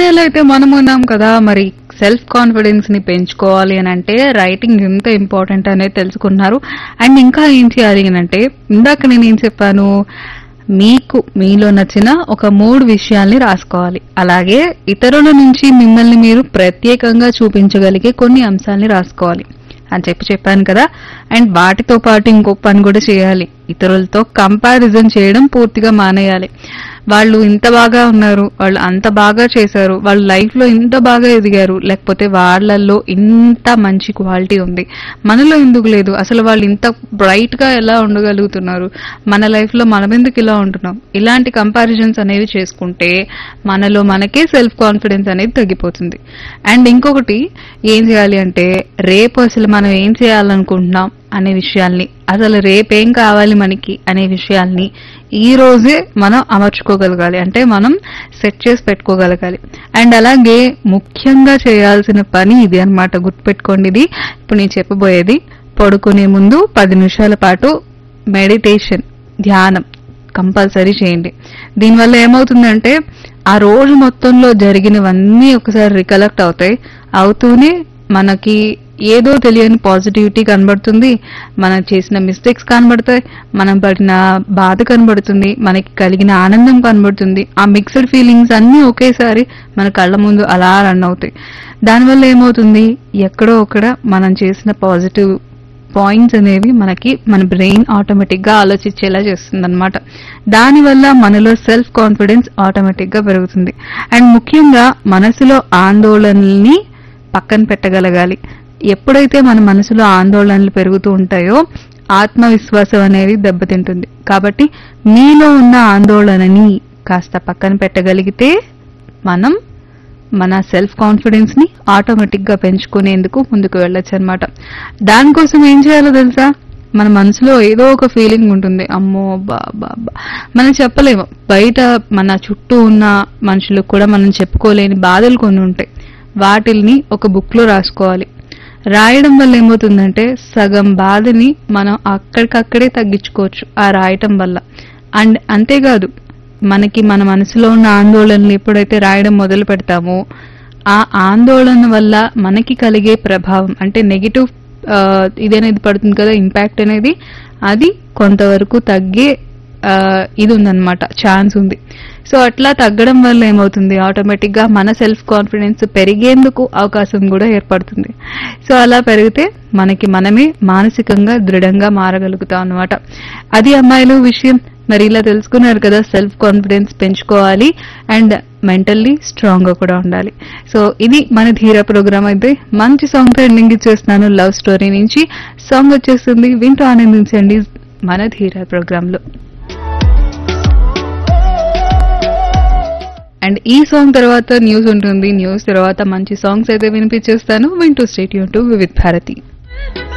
ఏరియాలో అయితే మనం ఉన్నాం కదా మరి సెల్ఫ్ కాన్ఫిడెన్స్ ని పెంచుకోవాలి అని అంటే రైటింగ్ ఎంత ఇంపార్టెంట్ అనేది తెలుసుకున్నారు అండ్ ఇంకా ఏం చేయాలి అని అంటే ఇందాక నేను ఏం చెప్పాను మీకు మీలో నచ్చిన ఒక మూడు విషయాల్ని రాసుకోవాలి అలాగే ఇతరుల నుంచి మిమ్మల్ని మీరు ప్రత్యేకంగా చూపించగలిగే కొన్ని అంశాల్ని రాసుకోవాలి అని చెప్పి చెప్పాను కదా అండ్ వాటితో పాటు ఇంకొక పని కూడా చేయాలి ఇతరులతో కంపారిజన్ చేయడం పూర్తిగా మానేయాలి వాళ్ళు ఇంత బాగా ఉన్నారు వాళ్ళు అంత బాగా చేశారు వాళ్ళ లైఫ్ లో ఇంత బాగా ఎదిగారు లేకపోతే వాళ్ళల్లో ఇంత మంచి క్వాలిటీ ఉంది మనలో ఎందుకు లేదు అసలు వాళ్ళు ఇంత బ్రైట్ గా ఎలా ఉండగలుగుతున్నారు మన లైఫ్ లో మనం ఎందుకు ఇలా ఉంటున్నాం ఇలాంటి కంపారిజన్స్ అనేవి చేసుకుంటే మనలో మనకే సెల్ఫ్ కాన్ఫిడెన్స్ అనేది తగ్గిపోతుంది అండ్ ఇంకొకటి ఏం చేయాలి అంటే రేపు అసలు మనం ఏం చేయాలనుకుంటున్నాం అనే విషయాల్ని అసలు రేపేం కావాలి మనకి అనే విషయాల్ని ఈ రోజే మనం అమర్చుకోగలగాలి అంటే మనం సెట్ చేసి పెట్టుకోగలగాలి అండ్ అలాగే ముఖ్యంగా చేయాల్సిన పని ఇది అన్నమాట గుర్తుపెట్టుకోండి ఇది ఇప్పుడు నేను చెప్పబోయేది పడుకునే ముందు పది నిమిషాల పాటు మెడిటేషన్ ధ్యానం కంపల్సరీ చేయండి దీనివల్ల ఏమవుతుందంటే ఆ రోజు మొత్తంలో జరిగినవన్నీ ఒకసారి రికలెక్ట్ అవుతాయి అవుతూనే మనకి ఏదో తెలియని పాజిటివిటీ కనబడుతుంది మనం చేసిన మిస్టేక్స్ కనబడతాయి మనం పడిన బాధ కనబడుతుంది మనకి కలిగిన ఆనందం కనబడుతుంది ఆ మిక్స్డ్ ఫీలింగ్స్ అన్నీ ఒకేసారి మన కళ్ళ ముందు అలా రన్ అవుతాయి దానివల్ల ఏమవుతుంది ఎక్కడో అక్కడ మనం చేసిన పాజిటివ్ పాయింట్స్ అనేవి మనకి మన బ్రెయిన్ ఆటోమేటిక్ గా ఆలోచించేలా చేస్తుంది అనమాట దానివల్ల మనలో సెల్ఫ్ కాన్ఫిడెన్స్ ఆటోమేటిక్ గా పెరుగుతుంది అండ్ ముఖ్యంగా మనసులో ఆందోళనల్ని పక్కన పెట్టగలగాలి ఎప్పుడైతే మన మనసులో ఆందోళనలు పెరుగుతూ ఉంటాయో ఆత్మవిశ్వాసం అనేది దెబ్బతింటుంది కాబట్టి మీలో ఉన్న ఆందోళనని కాస్త పక్కన పెట్టగలిగితే మనం మన సెల్ఫ్ కాన్ఫిడెన్స్ ని ఆటోమేటిక్ గా పెంచుకునేందుకు ముందుకు వెళ్ళొచ్చు అనమాట దానికోసం ఏం చేయాలో తెలుసా మన మనసులో ఏదో ఒక ఫీలింగ్ ఉంటుంది అమ్మో బా బా బా మనం చెప్పలేము బయట మన చుట్టూ ఉన్న మనుషులకు కూడా మనం చెప్పుకోలేని బాధలు కొన్ని ఉంటాయి వాటిల్ని ఒక బుక్ లో రాసుకోవాలి రాయడం వల్ల ఏమవుతుందంటే సగం బాధని మనం అక్కడికక్కడే తగ్గించుకోవచ్చు ఆ రాయటం వల్ల అండ్ అంతేకాదు మనకి మన మనసులో ఉన్న ఆందోళనలు ఎప్పుడైతే రాయడం మొదలు పెడతామో ఆ ఆందోళన వల్ల మనకి కలిగే ప్రభావం అంటే నెగిటివ్ ఇదనేది పడుతుంది కదా ఇంపాక్ట్ అనేది అది కొంతవరకు తగ్గే ఆ, ఇది ఉందన్నమాట ఛాన్స్ ఉంది సో అట్లా తగ్గడం వల్ల ఏమవుతుంది ఆటోమేటిక్ గా మన సెల్ఫ్ కాన్ఫిడెన్స్ పెరిగేందుకు అవకాశం కూడా ఏర్పడుతుంది సో అలా పెరిగితే మనకి మనమే మానసికంగా దృఢంగా మారగలుగుతాం అన్నమాట అది అమ్మాయిలు విషయం మరి ఇలా తెలుసుకున్నారు కదా సెల్ఫ్ కాన్ఫిడెన్స్ పెంచుకోవాలి అండ్ మెంటల్లీ స్ట్రాంగ్ గా కూడా ఉండాలి సో ఇది మన ధీర ప్రోగ్రామ్ అయితే మంచి సాంగ్ తో ఎండింగ్ ఇచ్చేస్తున్నాను లవ్ స్టోరీ నుంచి సాంగ్ వచ్చేస్తుంది వింటూ ఆనందించండి మన ధీర ప్రోగ్రామ్ లో అండ్ ఈ సాంగ్ తర్వాత న్యూస్ ఉంటుంది న్యూస్ తర్వాత మంచి సాంగ్స్ అయితే వినిపించేస్తాను వింటూ స్టేట్ యూన్ టు వివిధ్ భారతి